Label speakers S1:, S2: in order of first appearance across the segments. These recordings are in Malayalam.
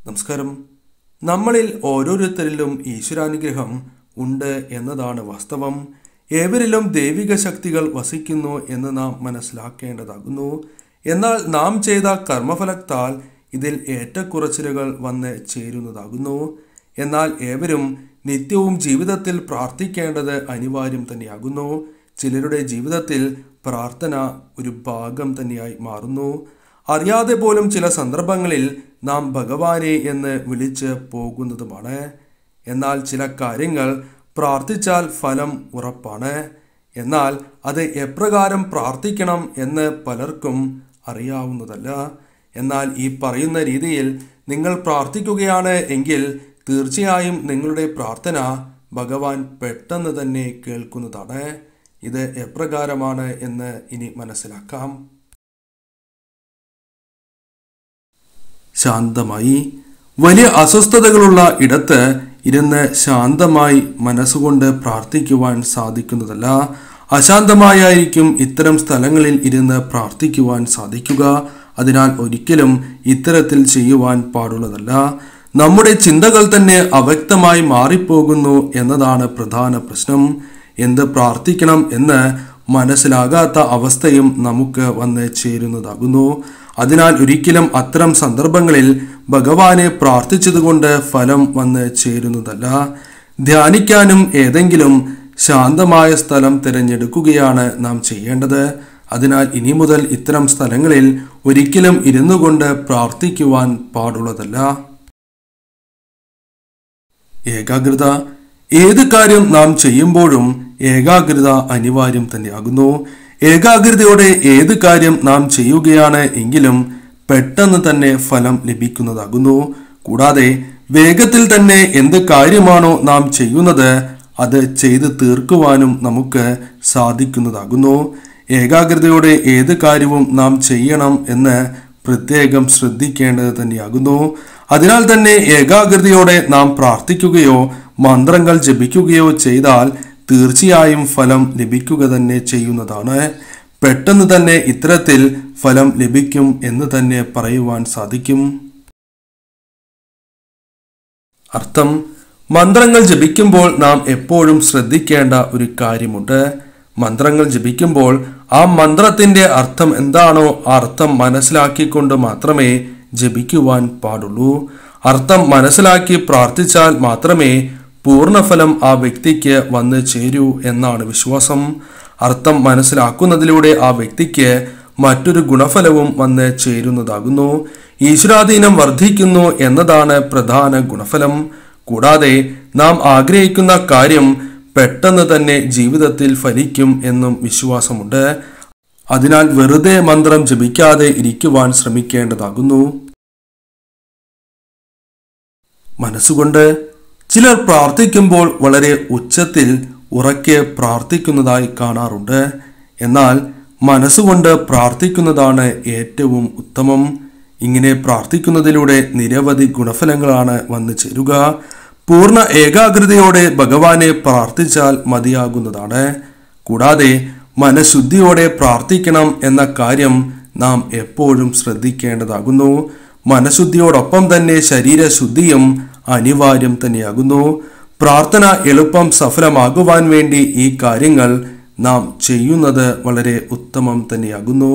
S1: നമസ്കാരം നമ്മളിൽ ഓരോരുത്തരിലും ഈശ്വരാനുഗ്രഹം ഉണ്ട് എന്നതാണ് വാസ്തവം ഏവരിലും ദൈവിക ശക്തികൾ വസിക്കുന്നു എന്ന് നാം മനസ്സിലാക്കേണ്ടതാകുന്നു എന്നാൽ നാം ചെയ്ത കർമ്മഫലത്താൽ ഇതിൽ ഏറ്റക്കുറച്ചിലുകൾ വന്ന് ചേരുന്നതാകുന്നു എന്നാൽ ഏവരും നിത്യവും ജീവിതത്തിൽ പ്രാർത്ഥിക്കേണ്ടത് അനിവാര്യം തന്നെയാകുന്നു ചിലരുടെ ജീവിതത്തിൽ പ്രാർത്ഥന ഒരു ഭാഗം തന്നെയായി മാറുന്നു അറിയാതെ പോലും ചില സന്ദർഭങ്ങളിൽ നാം ഭഗവാനെ എന്ന് വിളിച്ച് പോകുന്നതുമാണ് എന്നാൽ ചില കാര്യങ്ങൾ പ്രാർത്ഥിച്ചാൽ ഫലം ഉറപ്പാണ് എന്നാൽ അത് എപ്രകാരം പ്രാർത്ഥിക്കണം എന്ന് പലർക്കും അറിയാവുന്നതല്ല എന്നാൽ ഈ പറയുന്ന രീതിയിൽ നിങ്ങൾ പ്രാർത്ഥിക്കുകയാണ് എങ്കിൽ തീർച്ചയായും നിങ്ങളുടെ പ്രാർത്ഥന ഭഗവാൻ പെട്ടെന്ന് തന്നെ കേൾക്കുന്നതാണ് ഇത് എപ്രകാരമാണ് എന്ന് ഇനി മനസ്സിലാക്കാം ശാന്തമായി വലിയ അസ്വസ്ഥതകളുള്ള ഇടത്ത് ഇരുന്ന് ശാന്തമായി മനസ്സുകൊണ്ട് പ്രാർത്ഥിക്കുവാൻ സാധിക്കുന്നതല്ല അശാന്തമായായിരിക്കും ഇത്തരം സ്ഥലങ്ങളിൽ ഇരുന്ന് പ്രാർത്ഥിക്കുവാൻ സാധിക്കുക അതിനാൽ ഒരിക്കലും ഇത്തരത്തിൽ ചെയ്യുവാൻ പാടുള്ളതല്ല നമ്മുടെ ചിന്തകൾ തന്നെ അവ്യക്തമായി മാറിപ്പോകുന്നു എന്നതാണ് പ്രധാന പ്രശ്നം എന്ത് പ്രാർത്ഥിക്കണം എന്ന് മനസ്സിലാകാത്ത അവസ്ഥയും നമുക്ക് വന്ന് ചേരുന്നതാകുന്നു അതിനാൽ ഒരിക്കലും അത്തരം സന്ദർഭങ്ങളിൽ ഭഗവാനെ പ്രാർത്ഥിച്ചതുകൊണ്ട് ഫലം വന്ന് ചേരുന്നതല്ല ധ്യാനിക്കാനും ഏതെങ്കിലും ശാന്തമായ സ്ഥലം തിരഞ്ഞെടുക്കുകയാണ് നാം ചെയ്യേണ്ടത് അതിനാൽ ഇനി മുതൽ ഇത്തരം സ്ഥലങ്ങളിൽ ഒരിക്കലും ഇരുന്നു കൊണ്ട് പ്രാർത്ഥിക്കുവാൻ പാടുള്ളതല്ല ഏകാഗ്രത ഏത് കാര്യം നാം ചെയ്യുമ്പോഴും ഏകാഗ്രത അനിവാര്യം തന്നെയാകുന്നു ഏകാഗ്രതയോടെ ഏത് കാര്യം നാം ചെയ്യുകയാണ് എങ്കിലും പെട്ടെന്ന് തന്നെ ഫലം ലഭിക്കുന്നതാകുന്നു കൂടാതെ വേഗത്തിൽ തന്നെ എന്ത് കാര്യമാണോ നാം ചെയ്യുന്നത് അത് ചെയ്ത് തീർക്കുവാനും നമുക്ക് സാധിക്കുന്നതാകുന്നു ഏകാഗ്രതയോടെ ഏത് കാര്യവും നാം ചെയ്യണം എന്ന് പ്രത്യേകം ശ്രദ്ധിക്കേണ്ടത് തന്നെയാകുന്നു അതിനാൽ തന്നെ ഏകാഗ്രതയോടെ നാം പ്രാർത്ഥിക്കുകയോ മന്ത്രങ്ങൾ ജപിക്കുകയോ ചെയ്താൽ തീർച്ചയായും ഫലം ലഭിക്കുക തന്നെ ചെയ്യുന്നതാണ് പെട്ടെന്ന് തന്നെ ഇത്തരത്തിൽ ഫലം ലഭിക്കും എന്ന് തന്നെ പറയുവാൻ സാധിക്കും അർത്ഥം മന്ത്രങ്ങൾ ജപിക്കുമ്പോൾ നാം എപ്പോഴും ശ്രദ്ധിക്കേണ്ട ഒരു കാര്യമുണ്ട് മന്ത്രങ്ങൾ ജപിക്കുമ്പോൾ ആ മന്ത്രത്തിന്റെ അർത്ഥം എന്താണോ ആ അർത്ഥം മനസ്സിലാക്കിക്കൊണ്ട് മാത്രമേ ജപിക്കുവാൻ പാടുള്ളൂ അർത്ഥം മനസ്സിലാക്കി പ്രാർത്ഥിച്ചാൽ മാത്രമേ പൂർണ്ണഫലം ആ വ്യക്തിക്ക് വന്ന് ചേരൂ എന്നാണ് വിശ്വാസം അർത്ഥം മനസ്സിലാക്കുന്നതിലൂടെ ആ വ്യക്തിക്ക് മറ്റൊരു ഗുണഫലവും വന്ന് ചേരുന്നതാകുന്നു ഈശ്വരാധീനം വർദ്ധിക്കുന്നു എന്നതാണ് പ്രധാന ഗുണഫലം കൂടാതെ നാം ആഗ്രഹിക്കുന്ന കാര്യം പെട്ടെന്ന് തന്നെ ജീവിതത്തിൽ ഫലിക്കും എന്നും വിശ്വാസമുണ്ട് അതിനാൽ വെറുതെ മന്ത്രം ജപിക്കാതെ ഇരിക്കുവാൻ ശ്രമിക്കേണ്ടതാകുന്നു മനസ്സുകൊണ്ട് ചിലർ പ്രാർത്ഥിക്കുമ്പോൾ വളരെ ഉച്ചത്തിൽ ഉറക്കെ പ്രാർത്ഥിക്കുന്നതായി കാണാറുണ്ട് എന്നാൽ മനസ്സുകൊണ്ട് പ്രാർത്ഥിക്കുന്നതാണ് ഏറ്റവും ഉത്തമം ഇങ്ങനെ പ്രാർത്ഥിക്കുന്നതിലൂടെ നിരവധി ഗുണഫലങ്ങളാണ് വന്നു ചേരുക പൂർണ്ണ ഏകാഗ്രതയോടെ ഭഗവാനെ പ്രാർത്ഥിച്ചാൽ മതിയാകുന്നതാണ് കൂടാതെ മനഃശുദ്ധിയോടെ പ്രാർത്ഥിക്കണം എന്ന കാര്യം നാം എപ്പോഴും ശ്രദ്ധിക്കേണ്ടതാകുന്നു മനഃശുദ്ധിയോടൊപ്പം തന്നെ ശരീരശുദ്ധിയും അനിവാര്യം തന്നെയാകുന്നു പ്രാർത്ഥന എളുപ്പം സഫലമാകുവാൻ വേണ്ടി ഈ കാര്യങ്ങൾ നാം ചെയ്യുന്നത് വളരെ ഉത്തമം തന്നെയാകുന്നു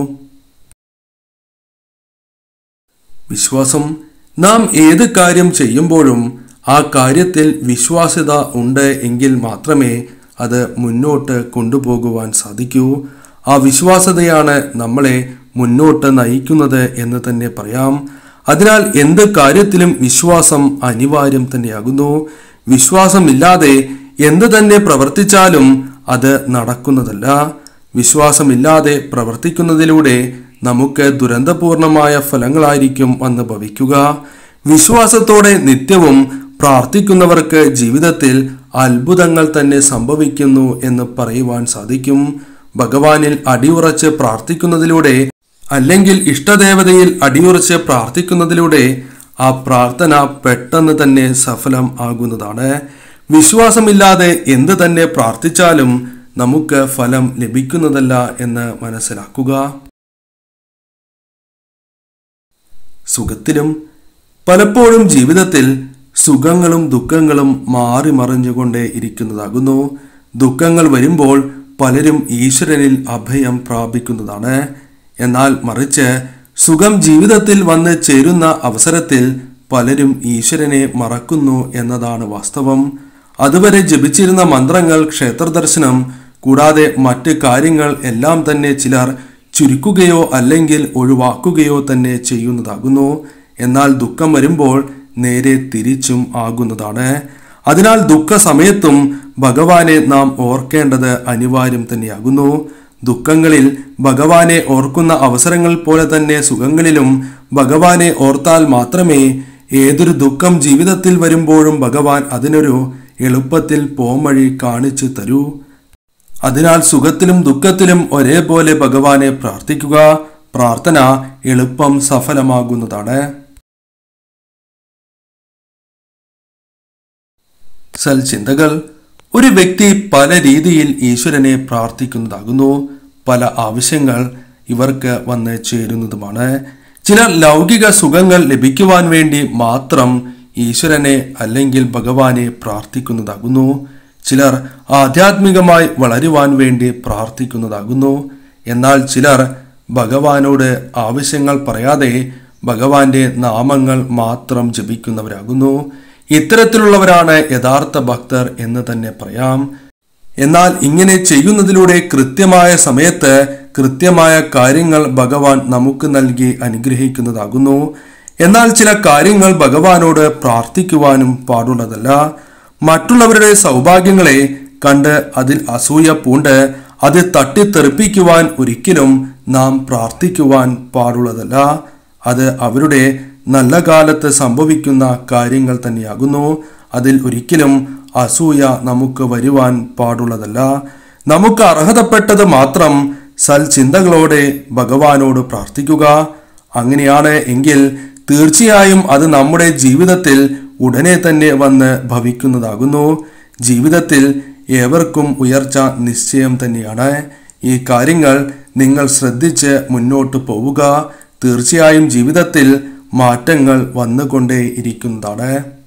S1: വിശ്വാസം നാം ഏത് കാര്യം ചെയ്യുമ്പോഴും ആ കാര്യത്തിൽ വിശ്വാസ്യത ഉണ്ട് എങ്കിൽ മാത്രമേ അത് മുന്നോട്ട് കൊണ്ടുപോകുവാൻ സാധിക്കൂ ആ വിശ്വാസതയാണ് നമ്മളെ മുന്നോട്ട് നയിക്കുന്നത് എന്ന് തന്നെ പറയാം അതിനാൽ എന്ത് കാര്യത്തിലും വിശ്വാസം അനിവാര്യം തന്നെയാകുന്നു വിശ്വാസമില്ലാതെ എന്ത് തന്നെ പ്രവർത്തിച്ചാലും അത് നടക്കുന്നതല്ല വിശ്വാസമില്ലാതെ പ്രവർത്തിക്കുന്നതിലൂടെ നമുക്ക് ദുരന്തപൂർണമായ ഫലങ്ങളായിരിക്കും വന്ന് ഭവിക്കുക വിശ്വാസത്തോടെ നിത്യവും പ്രാർത്ഥിക്കുന്നവർക്ക് ജീവിതത്തിൽ അത്ഭുതങ്ങൾ തന്നെ സംഭവിക്കുന്നു എന്ന് പറയുവാൻ സാധിക്കും ഭഗവാനിൽ അടിയുറച്ച് പ്രാർത്ഥിക്കുന്നതിലൂടെ അല്ലെങ്കിൽ ഇഷ്ടദേവതയിൽ അടിയുറച്ച് പ്രാർത്ഥിക്കുന്നതിലൂടെ ആ പ്രാർത്ഥന പെട്ടെന്ന് തന്നെ സഫലം ആകുന്നതാണ് വിശ്വാസമില്ലാതെ എന്ത് തന്നെ പ്രാർത്ഥിച്ചാലും നമുക്ക് ഫലം ലഭിക്കുന്നതല്ല എന്ന് മനസ്സിലാക്കുക സുഖത്തിലും പലപ്പോഴും ജീവിതത്തിൽ സുഖങ്ങളും ദുഃഖങ്ങളും മാറി മറിഞ്ഞുകൊണ്ടേ ഇരിക്കുന്നതാകുന്നു ദുഃഖങ്ങൾ വരുമ്പോൾ പലരും ഈശ്വരനിൽ അഭയം പ്രാപിക്കുന്നതാണ് എന്നാൽ മറിച്ച് സുഖം ജീവിതത്തിൽ വന്ന് ചേരുന്ന അവസരത്തിൽ പലരും ഈശ്വരനെ മറക്കുന്നു എന്നതാണ് വാസ്തവം അതുവരെ ജപിച്ചിരുന്ന മന്ത്രങ്ങൾ ക്ഷേത്രദർശനം കൂടാതെ മറ്റ് കാര്യങ്ങൾ എല്ലാം തന്നെ ചിലർ ചുരുക്കുകയോ അല്ലെങ്കിൽ ഒഴിവാക്കുകയോ തന്നെ ചെയ്യുന്നതാകുന്നു എന്നാൽ ദുഃഖം വരുമ്പോൾ നേരെ തിരിച്ചും ആകുന്നതാണ് അതിനാൽ ദുഃഖ സമയത്തും ഭഗവാനെ നാം ഓർക്കേണ്ടത് അനിവാര്യം തന്നെയാകുന്നു ദുഃഖങ്ങളിൽ ഭഗവാനെ ഓർക്കുന്ന അവസരങ്ങൾ പോലെ തന്നെ സുഖങ്ങളിലും ഭഗവാനെ ഓർത്താൽ മാത്രമേ ഏതൊരു ദുഃഖം ജീവിതത്തിൽ വരുമ്പോഴും ഭഗവാൻ അതിനൊരു എളുപ്പത്തിൽ പോംവഴി കാണിച്ചു തരൂ അതിനാൽ സുഖത്തിലും ദുഃഖത്തിലും ഒരേപോലെ ഭഗവാനെ പ്രാർത്ഥിക്കുക പ്രാർത്ഥന എളുപ്പം സഫലമാകുന്നതാണ് സൽചിന്തകൾ ഒരു വ്യക്തി പല രീതിയിൽ ഈശ്വരനെ പ്രാർത്ഥിക്കുന്നതാകുന്നു പല ആവശ്യങ്ങൾ ഇവർക്ക് വന്ന് ചേരുന്നതുമാണ് ചിലർ ലൗകിക സുഖങ്ങൾ ലഭിക്കുവാൻ വേണ്ടി മാത്രം ഈശ്വരനെ അല്ലെങ്കിൽ ഭഗവാനെ പ്രാർത്ഥിക്കുന്നതാകുന്നു ചിലർ ആധ്യാത്മികമായി വളരുവാൻ വേണ്ടി പ്രാർത്ഥിക്കുന്നതാകുന്നു എന്നാൽ ചിലർ ഭഗവാനോട് ആവശ്യങ്ങൾ പറയാതെ ഭഗവാന്റെ നാമങ്ങൾ മാത്രം ജപിക്കുന്നവരാകുന്നു ഇത്തരത്തിലുള്ളവരാണ് യഥാർത്ഥ ഭക്തർ എന്ന് തന്നെ പറയാം എന്നാൽ ഇങ്ങനെ ചെയ്യുന്നതിലൂടെ കൃത്യമായ സമയത്ത് കൃത്യമായ കാര്യങ്ങൾ ഭഗവാൻ നമുക്ക് നൽകി അനുഗ്രഹിക്കുന്നതാകുന്നു എന്നാൽ ചില കാര്യങ്ങൾ ഭഗവാനോട് പ്രാർത്ഥിക്കുവാനും പാടുള്ളതല്ല മറ്റുള്ളവരുടെ സൗഭാഗ്യങ്ങളെ കണ്ട് അതിൽ അസൂയ പൂണ്ട് അത് തട്ടിത്തെറിപ്പിക്കുവാൻ ഒരിക്കലും നാം പ്രാർത്ഥിക്കുവാൻ പാടുള്ളതല്ല അത് അവരുടെ നല്ല കാലത്ത് സംഭവിക്കുന്ന കാര്യങ്ങൾ തന്നെയാകുന്നു അതിൽ ഒരിക്കലും അസൂയ നമുക്ക് വരുവാൻ പാടുള്ളതല്ല നമുക്ക് അർഹതപ്പെട്ടത് മാത്രം സൽചിന്തകളോടെ ഭഗവാനോട് പ്രാർത്ഥിക്കുക അങ്ങനെയാണ് എങ്കിൽ തീർച്ചയായും അത് നമ്മുടെ ജീവിതത്തിൽ ഉടനെ തന്നെ വന്ന് ഭവിക്കുന്നതാകുന്നു ജീവിതത്തിൽ ഏവർക്കും ഉയർച്ച നിശ്ചയം തന്നെയാണ് ഈ കാര്യങ്ങൾ നിങ്ങൾ ശ്രദ്ധിച്ച് മുന്നോട്ട് പോവുക തീർച്ചയായും ജീവിതത്തിൽ മാറ്റങ്ങൾ വന്നുകൊണ്ടേ ഇരിക്കുന്നതാണ്